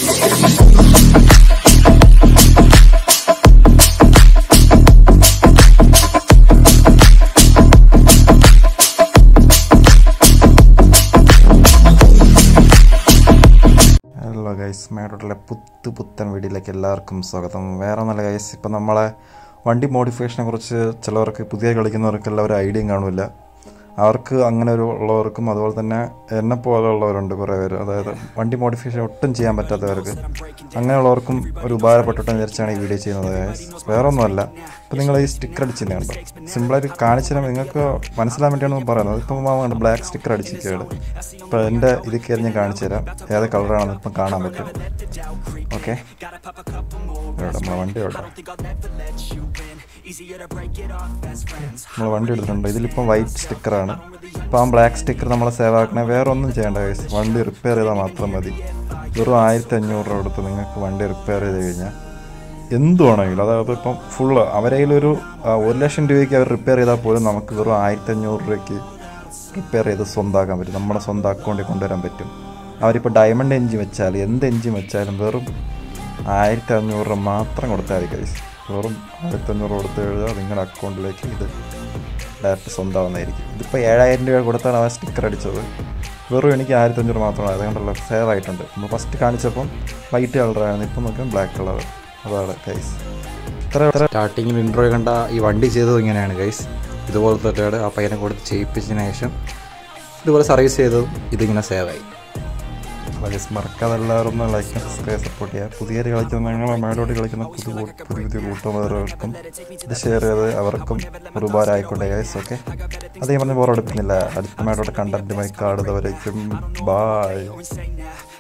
hello guys മേടോട്ടിലെ പുത്ത് പുത്തൻ വീഡിയോയിലേക്ക് എല്ലാവർക്കും സ്വാഗതം വേറെ നല്ല ഗൈസ് ഇപ്പം നമ്മളെ വണ്ടി മോഡിഫിക്കേഷനെ കുറിച്ച് ചിലവർക്ക് പുതിയ കളിക്കുന്നവർക്കെല്ലാം ഒരു ഐഡിയയും കാണില്ല അവർക്ക് അങ്ങനെ ഒരു ഉള്ളവർക്കും അതുപോലെ തന്നെ എന്നെ പോലെയുള്ളവരുണ്ട് കുറേ പേര് അതായത് വണ്ടി മോഡിഫിക്കേഷൻ ഒട്ടും ചെയ്യാൻ പറ്റാത്തവർക്ക് അങ്ങനെയുള്ളവർക്കും ഒരു ഉപകാരപ്പെട്ടിട്ടെന്ന് വിചാരിച്ചാണ് ഈ വീഡിയോ ചെയ്യുന്നത് ഗൈസ് വേറെ ഒന്നുമല്ല ഇപ്പം നിങ്ങൾ ഈ സ്റ്റിക്കർ അടിച്ചിട്ടുണ്ട് കണ്ടോ സിമ്പിളായിട്ട് കാണിച്ചാൽ നിങ്ങൾക്ക് മനസ്സിലാൻ വേണ്ടിയാണ് പറയുന്നത് ഇപ്പം ബ്ലാക്ക് സ്റ്റിക്കർ അടിച്ചിരിക്കുകയാണ് ഇപ്പം എൻ്റെ ഇത് കയറി ഞാൻ കാണിച്ചു തരാം ഏത് കളറാണെന്ന് ഇപ്പം കാണാൻ പറ്റും ഓക്കെ നമ്മളെ വണ്ടി എവിടെ നമ്മൾ വണ്ടി എടുത്തിട്ടുണ്ട് ഇതിലിപ്പം വൈറ്റ് സ്റ്റിക്കറാണ് ഇപ്പം ആ ബ്ലാക്ക് സ്റ്റിക്കർ നമ്മൾ സേവ് ആക്കണേ വേറെ ഒന്നും ചെയ്യേണ്ട കേസ് വണ്ടി റിപ്പയർ ചെയ്താൽ മാത്രം മതി വെറും ആയിരത്തി അഞ്ഞൂറ് രൂപ കൊടുത്ത് നിങ്ങൾക്ക് വണ്ടി റിപ്പയർ ചെയ്ത് കഴിഞ്ഞാൽ എന്തുവാണെങ്കിലും അതായത് ഇപ്പം ഫുള്ള് അവരേലൊരു ഒരു ലക്ഷം രൂപയ്ക്ക് അവർ റിപ്പയർ ചെയ്താൽ പോലും നമുക്ക് വെറും ആയിരത്തി അഞ്ഞൂറ് രൂപയ്ക്ക് റിപ്പയർ ചെയ്ത് സ്വന്തമാക്കാൻ പറ്റും നമ്മുടെ സ്വന്തം അക്കൗണ്ടിൽ കൊണ്ടുവരാൻ പറ്റും അവരിപ്പോൾ ഡയമണ്ട് എഞ്ചിൻ വെച്ചാൽ എന്ത് എഞ്ചിൻ വെച്ചാലും വെറും ആയിരത്തി അഞ്ഞൂറ് രൂപ മാത്രം കൊടുത്താൽ മതി കൈസ് വെറും ആയിരത്തി അഞ്ഞൂറ് കൊടുത്ത് കഴിഞ്ഞാൽ നിങ്ങളുടെ അക്കൗണ്ടിലേക്ക് ഇത് ഡയറക്റ്റ് സ്വന്തമാവുന്നതായിരിക്കും ഇതിപ്പോൾ ഏഴായിരം രൂപ കൊടുത്താണ് ആ സ്റ്റിക്കർ അടിച്ചത് വെറും എനിക്ക് ആയിരത്തി അഞ്ഞൂറ് മാത്രമാണ് അതുകൊണ്ടുള്ള സേവ് ആയിട്ടുണ്ട് നമ്മൾ ഫസ്റ്റ് കാണിച്ചപ്പം വൈറ്റ് കളറായിരുന്നു ഇപ്പം നോക്കിയാൽ ബ്ലാക്ക് കളർ അതാണ് കൈസ് ഇത്ര സ്റ്റാർട്ടിങ്ങിൽ ഇൻട്രോ കണ്ട ഈ വണ്ടി ചെയ്തത് ഇങ്ങനെയാണ് ഗൈസ് ഇതുപോലത്തെ ആ പയ്യനെ കൊടുത്ത് ചെയ്യിപ്പിച്ചതിന് ശേഷം ഇതുപോലെ സർവീസ് ചെയ്തതും ഇതിങ്ങനെ സേവായി ഗൈസ് മറക്കാതെ എല്ലാവരും ഒന്ന് ലൈക്ക് സബ്സ്ക്രൈബ് സപ്പോർട്ട് ചെയ്യുക പുതിയ കളിക്കുന്ന ഞങ്ങളെ മേലോട്ട് കളിക്കുന്ന പുതിയ കൂ- പുതിയ പുതിയ കൂട്ടുകാർക്കും ഇത് ഷെയർ ചെയ്ത് അവർക്കും ഒരു ഉപകാരമായിക്കോട്ടെ ഗൈസ് ഓക്കെ അതേ പറഞ്ഞ് ബോറെടുക്കുന്നില്ല അടുത്ത മേലോട്ട് കണ്ടന്റുമായി കാണുന്നവരേക്കും ബായ്